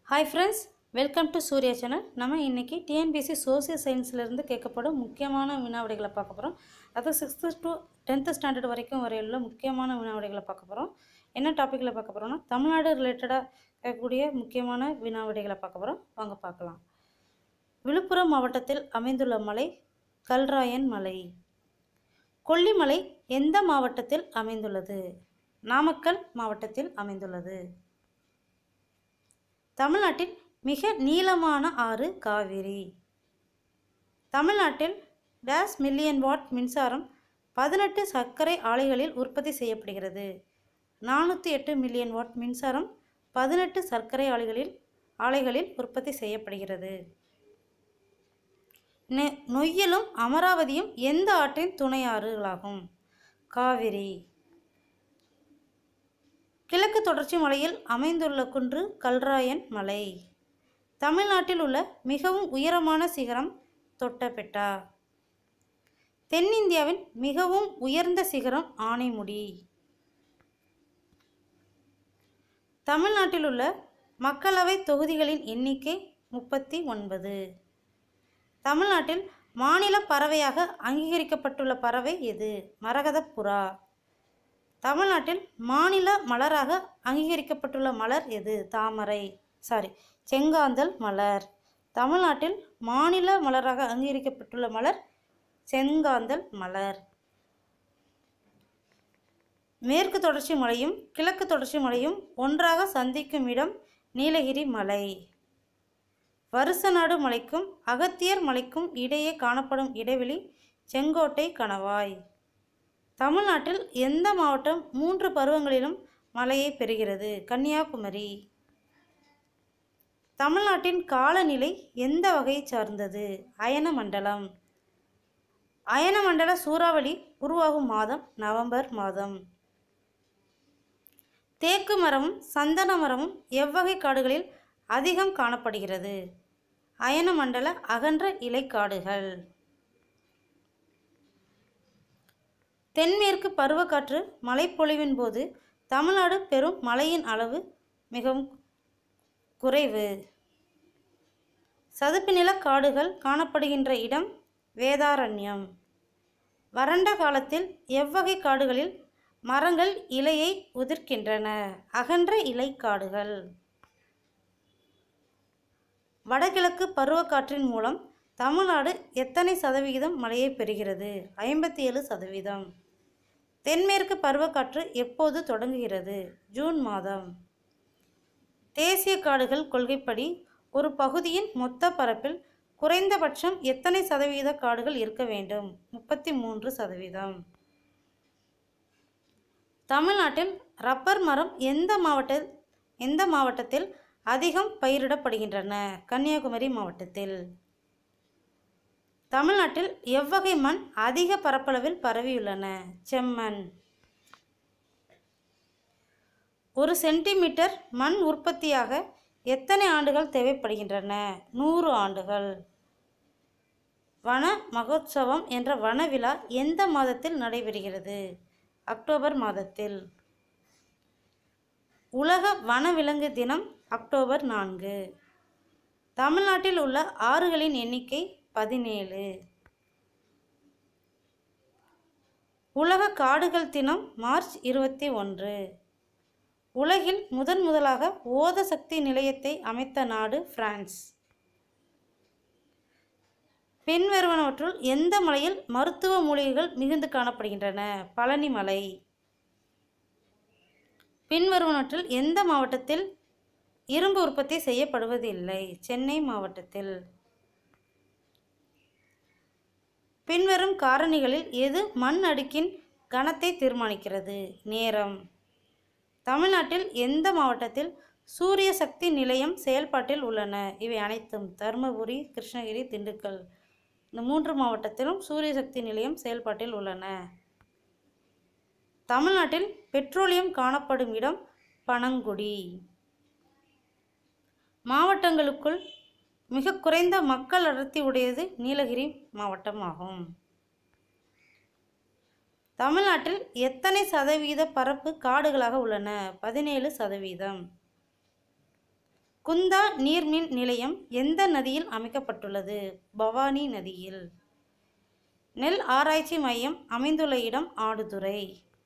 hi friends welcome to Surya channel நம்ம இன்றைக்கி TNPSC social சயின்ஸ்லேருந்து கேட்கப்படும் முக்கியமான வினாவிடைகளை பார்க்க போகிறோம் அது சிக்ஸ்த்து டு டென்த்து ஸ்டாண்டர்ட் வரைக்கும் வரையுள்ள முக்கியமான வினாவிடைகளை பார்க்க போகிறோம் என்ன டாப்பிக்கில் பார்க்க போகிறோம்னா தமிழ்நாடு ரிலேட்டடாக இருக்கக்கூடிய முக்கியமான வினாவிடைகளை பார்க்க போகிறோம் வாங்க பார்க்கலாம் விழுப்புரம் மாவட்டத்தில் அமைந்துள்ள மலை கல்ராயன் மலை கொல்லிமலை எந்த மாவட்டத்தில் அமைந்துள்ளது நாமக்கல் மாவட்டத்தில் அமைந்துள்ளது தமிழ்நாட்டில் மிக நீளமான ஆறு காவிரி தமிழ்நாட்டில் டேஸ் மில்லியன் வாட் மின்சாரம் பதினெட்டு சர்க்கரை ஆலைகளில் உற்பத்தி செய்யப்படுகிறது நானூற்றி எட்டு மில்லியன் வாட் மின்சாரம் பதினெட்டு சர்க்கரை ஆலைகளில் ஆலைகளில் உற்பத்தி செய்யப்படுகிறது நெ- நொய்யலும் அமராவதியும் எந்த ஆற்றின் துணை ஆறுகளாகும் காவிரி கிழக்கு தொடர்ச்சி மலையில் அமைந்துள்ள குன்று கல்ராயன் மலை தமிழ்நாட்டில் உள்ள மிகவும் உயரமான சிகரம் தொட்டபெட்டா தென்னிந்தியாவின் மிகவும் உயர்ந்த சிகரம் ஆனைமுடி தமிழ்நாட்டில் உள்ள மக்களவை தொகுதிகளின் எண்ணிக்கை முப்பத்தி ஒன்பது தமிழ்நாட்டில் மாநில பறவையாக அங்கீகரிக்கப்பட்டுள்ள பறவை எது மரகதப் புறா தமிழ்நாட்டில் மாநில மலராக அங்கீகரிக்கப்பட்டுள்ள மலர் எது தாமரை சாரி செங்காந்தல் மலர் தமிழ்நாட்டில் மாநில மலராக அங்கீகரிக்கப்பட்டுள்ள மலர் செங்காந்தல் மலர் மேற்கு தொடர்ச்சி மலையும் கிழக்கு தொடர்ச்சி மலையும் ஒன்றாக சந்திக்கும் இடம் நீலகிரி மலை வருசநாடு மலைக்கும் அகத்தியர் மலைக்கும் இடையே காணப்படும் இடைவெளி செங்கோட்டை கணவாய் தமிழ்நாட்டில் எந்த மாவட்டம் மூன்று பருவங்களிலும் மழையை பெறுகிறது கன்னியாகுமரி தமிழ்நாட்டின் காலநிலை எந்த வகையை சார்ந்தது அயன மண்டலம் அயன மண்டல சூறாவளி உருவாகும் மாதம் நவம்பர் மாதம் தேக்கு மரமும் சந்தன மரமும் எவ்வகை காடுகளில் அதிகம் காணப்படுகிறது அயன மண்டல அகன்ற இலைக்காடுகள் தென்மேற்கு பருவக்காற்று மழைப்பொழிவின் போது தமிழ்நாடு பெறும் மழையின் அளவு மிகவும் குறைவு சதுப்பு நில காடுகள் காணப்படுகின்ற இடம் வேதாரண்யம் வறண்ட காலத்தில் எவ்வகை காடுகளில் மரங்கள் இலையை உதிர்க்கின்றன அகன்ற இலைக்காடுகள் வடகிழக்கு பருவக்காற்றின் மூலம் தமிழ்நாடு எத்தனை சதவிகிதம் மழையை பெறுகிறது ஐம்பத்தி ஏழு சதவீதம் தென்மேற்கு பருவக்காற்று எப்போது தொடங்குகிறது ஜூன் மாதம் தேசிய காடுகள் கொள்கைப்படி ஒரு பகுதியின் மொத்த பரப்பில் குறைந்தபட்சம் எத்தனை சதவீத காடுகள் இருக்க வேண்டும் முப்பத்தி மூன்று சதவீதம் தமிழ்நாட்டில் ரப்பர் மரம் எந்த மாவட்ட எந்த மாவட்டத்தில் அதிகம் பயிரிடப்படுகின்றன கன்னியாகுமரி மாவட்டத்தில் தமிழ்நாட்டில் எவ்வகை மண் அதிக பரப்பளவில் பரவியுள்ளன செம்மண் ஒரு சென்டிமீட்டர் மண் உற்பத்தியாக எத்தனை ஆண்டுகள் தேவைப்படுகின்றன நூறு ஆண்டுகள் வன மகோத்சவம் என்ற வன விழா எந்த மாதத்தில் நடைபெறுகிறது அக்டோபர் மாதத்தில் உலக வனவிலங்கு தினம் அக்டோபர் நான்கு தமிழ்நாட்டில் உள்ள ஆறுகளின் எண்ணிக்கை பதினேழு உலக காடுகள் தினம் மார்ச் இருபத்தி ஒன்று உலகில் முதன் முதலாக ஓத சக்தி நிலையத்தை அமைத்த நாடு பிரான்ஸ் பின்வருவனவற்றுள் எந்த மலையில் மருத்துவ மூலிகைகள் மிகுந்து காணப்படுகின்றன பழனி மலை பின்வருவனவற்றில் எந்த மாவட்டத்தில் இரும்பு உற்பத்தி செய்யப்படுவதில்லை சென்னை மாவட்டத்தில் பின்வரும் காரணிகளில் எது மண் அடுக்கின் கனத்தை தீர்மானிக்கிறது நேரம் தமிழ்நாட்டில் எந்த மாவட்டத்தில் சூரிய சக்தி நிலையம் செயல்பாட்டில் உள்ளன இவை அனைத்தும் தருமபுரி கிருஷ்ணகிரி திண்டுக்கல் இந்த மூன்று மாவட்டத்திலும் சூரிய சக்தி நிலையம் செயல்பாட்டில் உள்ளன தமிழ்நாட்டில் பெட்ரோலியம் காணப்படும் இடம் பனங்குடி மாவட்டங்களுக்குள் மிக குறைந்த மக்கள் அடர்த்தி உடையது நீலகிரி மாவட்டமாகும் தமிழ்நாட்டில் எத்தனை சதவீத பரப்பு காடுகளாக உள்ளன பதினேழு சதவீதம் குந்தா நீர்மின் நிலையம் எந்த நதியில் அமைக்கப்பட்டுள்ளது பவானி நதியில் நெல் ஆராய்ச்சி மையம் அமைந்துள்ள இடம் ஆடுதுறை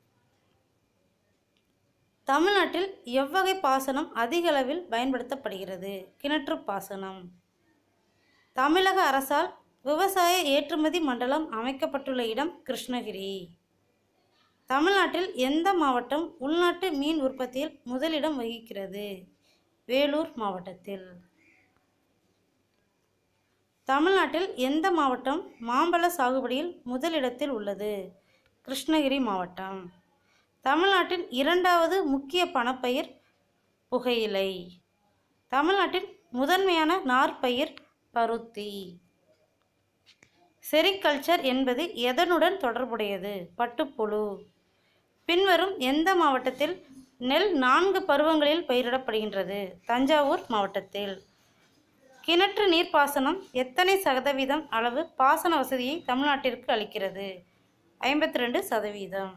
தமிழ்நாட்டில் எவ்வகை பாசனம் அதிக அளவில் பயன்படுத்தப்படுகிறது கிணற்று பாசனம் தமிழக அரசால் விவசாய ஏற்றுமதி மண்டலம் அமைக்கப்பட்டுள்ள இடம் கிருஷ்ணகிரி தமிழ்நாட்டில் எந்த மாவட்டம் உள்நாட்டு மீன் உற்பத்தியில் முதலிடம் வகிக்கிறது வேலூர் மாவட்டத்தில் தமிழ்நாட்டில் எந்த மாவட்டம் மாம்பழ சாகுபடியில் முதலிடத்தில் உள்ளது கிருஷ்ணகிரி மாவட்டம் தமிழ்நாட்டின் இரண்டாவது முக்கிய பணப்பயிர் புகையிலை தமிழ்நாட்டின் முதன்மையான நார்ப்பயிர் பருத்தி செரிகல்ச்சர் என்பது எதனுடன் தொடர்புடையது பட்டுப்புழு பின்வரும் எந்த மாவட்டத்தில் நெல் நான்கு பருவங்களில் பயிரிடப்படுகின்றது தஞ்சாவூர் மாவட்டத்தில் கிணற்று நீர்ப்பாசனம் எத்தனை சதவீதம் அளவு பாசன வசதியை தமிழ்நாட்டிற்கு அளிக்கிறது ஐம்பத்தி ரெண்டு சதவீதம்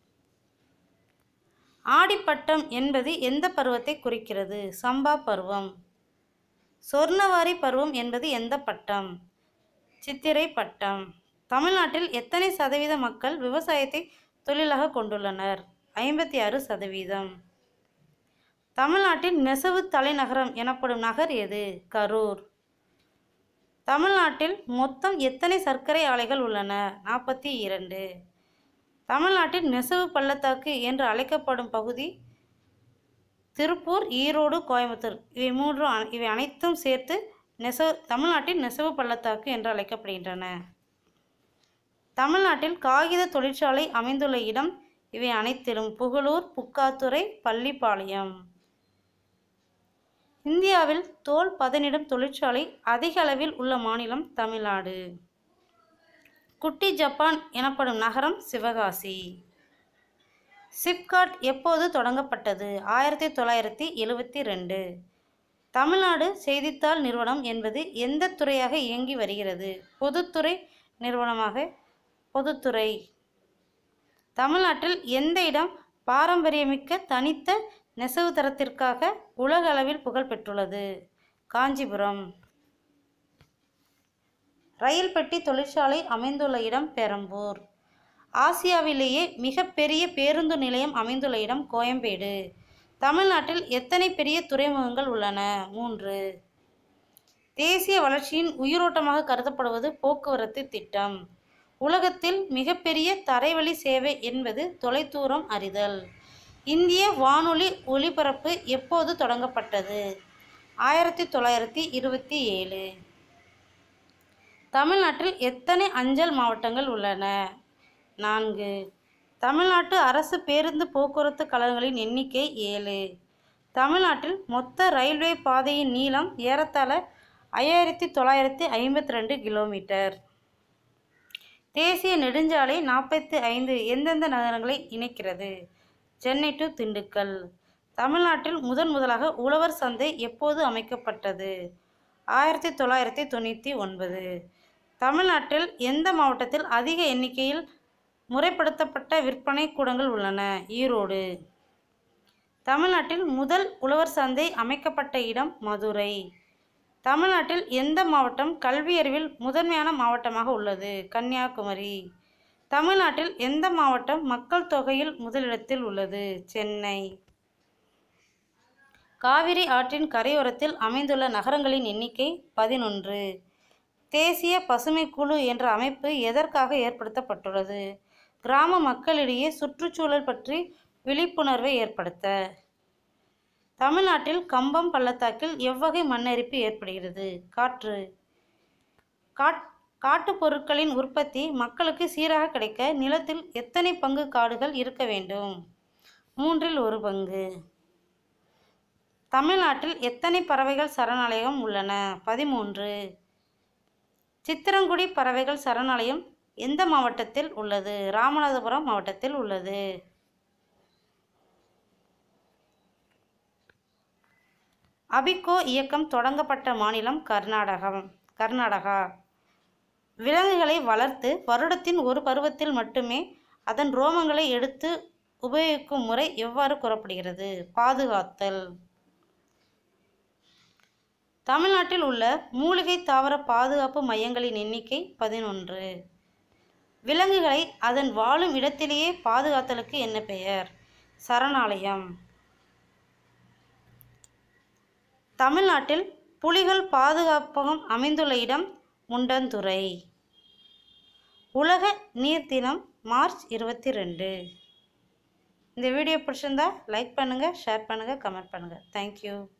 ஆடிப்பட்டம் என்பது எந்த பருவத்தை குறிக்கிறது சம்பா பருவம் சொர்ணவாரி பருவம் என்பது எந்த பட்டம் சித்திரை பட்டம் தமிழ்நாட்டில் எத்தனை சதவீத மக்கள் விவசாயத்தை தொழிலாக கொண்டுள்ளனர் ஐம்பத்தி ஆறு சதவீதம் தமிழ்நாட்டின் நெசவு தலைநகரம் எனப்படும் நகர் எது கரூர் தமிழ்நாட்டில் மொத்தம் எத்தனை சர்க்கரை ஆலைகள் உள்ளன நாற்பத்தி இரண்டு தமிழ்நாட்டின் நெசவு பள்ளத்தாக்கு என்று அழைக்கப்படும் பகுதி திருப்பூர் ஈரோடு கோயம்புத்தூர் இவை மூன்றும் அ- இவை அனைத்தும் சேர்த்து நெசவு தமிழ்நாட்டின் நெசவு பள்ளத்தாக்கு என்று அழைக்கப்படுகின்றன தமிழ்நாட்டில் காகித தொழிற்சாலை அமைந்துள்ள இடம் இவை அனைத்திலும் புகழூர் புக்காத்துறை பள்ளிப்பாளையம் இந்தியாவில் தோல் பதனிடும் தொழிற்சாலை அதிக அளவில் உள்ள மாநிலம் தமிழ்நாடு குட்டி ஜப்பான் எனப்படும் நகரம் சிவகாசி சிப்காட் எப்போது தொடங்கப்பட்டது ஆயிரத்தி தொள்ளாயிரத்தி எழுவத்தி ரெண்டு தமிழ்நாடு செய்தித்தாள் நிறுவனம் என்பது எந்த துறையாக இயங்கி வருகிறது பொதுத்துறை நிறுவனமாக பொதுத்துறை தமிழ்நாட்டில் எந்த இடம் பாரம்பரியமிக்க தனித்த நெசவு தரத்திற்காக உலக அளவில் புகழ் பெற்றுள்ளது காஞ்சிபுரம் ரயில் பெட்டி தொழிற்சாலை அமைந்துள்ள இடம் பெரம்பூர் ஆசியாவிலேயே மிகப்பெரிய பேருந்து நிலையம் அமைந்துள்ள இடம் கோயம்பேடு தமிழ்நாட்டில் எத்தனை பெரிய துறைமுகங்கள் உள்ளன மூன்று தேசிய வளர்ச்சியின் உயிரோட்டமாக கருதப்படுவது போக்குவரத்து திட்டம் உலகத்தில் மிகப்பெரிய தரைவழி சேவை என்பது தொலைதூரம் அறிதல் இந்திய வானொலி ஒலிபரப்பு எப்போது தொடங்கப்பட்டது ஆயிரத்தி தொள்ளாயிரத்தி இருபத்தி ஏழு தமிழ்நாட்டில் எத்தனை அஞ்சல் மாவட்டங்கள் உள்ளன நான்கு தமிழ்நாட்டு அரசு பேருந்து போக்குவரத்து கழகங்களின் எண்ணிக்கை ஏழு தமிழ்நாட்டில் மொத்த ரயில்வே பாதையின் நீளம் ஏறத்தாழ ஐயாயிரத்தி தொள்ளாயிரத்தி ஐம்பத்தி ரெண்டு கிலோமீட்டர் தேசிய நெடுஞ்சாலை நாற்பத்தி ஐந்து எந்தெந்த நகரங்களை இணைக்கிறது சென்னை டு திண்டுக்கல் தமிழ்நாட்டில் முதன் முதலாக உழவர் சந்தை எப்போது அமைக்கப்பட்டது ஆயிரத்தி தொள்ளாயிரத்தி தொண்ணூற்றி ஒன்பது தமிழ்நாட்டில் எந்த மாவட்டத்தில் அதிக எண்ணிக்கையில் முறைப்படுத்தப்பட்ட விற்பனை கூடங்கள் உள்ளன ஈரோடு தமிழ்நாட்டில் முதல் உழவர் சந்தை அமைக்கப்பட்ட இடம் மதுரை தமிழ்நாட்டில் எந்த மாவட்டம் கல்வியறிவில் முதன்மையான மாவட்டமாக உள்ளது கன்னியாகுமரி தமிழ்நாட்டில் எந்த மாவட்டம் மக்கள் தொகையில் முதலிடத்தில் உள்ளது சென்னை காவிரி ஆற்றின் கரையோரத்தில் அமைந்துள்ள நகரங்களின் எண்ணிக்கை பதினொன்று தேசிய பசுமை குழு என்ற அமைப்பு எதற்காக ஏற்படுத்தப்பட்டுள்ளது கிராம மக்களிடையே சுற்றுச்சூழல் பற்றி விழிப்புணர்வை ஏற்படுத்த தமிழ்நாட்டில் கம்பம் பள்ளத்தாக்கில் எவ்வகை மண்ணரிப்பு ஏற்படுகிறது காற்று காட் காட்டுப் பொருட்களின் உற்பத்தி மக்களுக்கு சீராக கிடைக்க நிலத்தில் எத்தனை பங்கு காடுகள் இருக்க வேண்டும் மூன்றில் ஒரு பங்கு தமிழ்நாட்டில் எத்தனை பறவைகள் சரணாலயம் உள்ளன பதிமூன்று சித்திரங்குடி பறவைகள் சரணாலயம் எந்த மாவட்டத்தில் உள்ளது ராமநாதபுரம் மாவட்டத்தில் உள்ளது அபிகோ இயக்கம் தொடங்கப்பட்ட மாநிலம் கர்நாடகம் கர்நாடகா விலங்குகளை வளர்த்து வருடத்தின் ஒரு பருவத்தில் மட்டுமே அதன் ரோமங்களை எடுத்து உபயோகிக்கும் முறை எவ்வாறு கூறப்படுகிறது பாதுகாத்தல் தமிழ்நாட்டில் உள்ள மூலிகை தாவர பாதுகாப்பு மையங்களின் எண்ணிக்கை பதினொன்று விலங்குகளை அதன் வாழும் இடத்திலேயே பாதுகாத்தலுக்கு என்ன பெயர் சரணாலயம் தமிழ்நாட்டில் புலிகள் பாதுகாப்பகம் அமைந்துள்ள இடம் முண்டந்துறை உலக நீர் தினம் மார்ச் இருபத்தி ரெண்டு இந்த வீடியோ பிடிச்சிருந்தா லைக் பண்ணுங்கள் ஷேர் பண்ணுங்கள் கமெண்ட் பண்ணுங்கள் தேங்க்யூ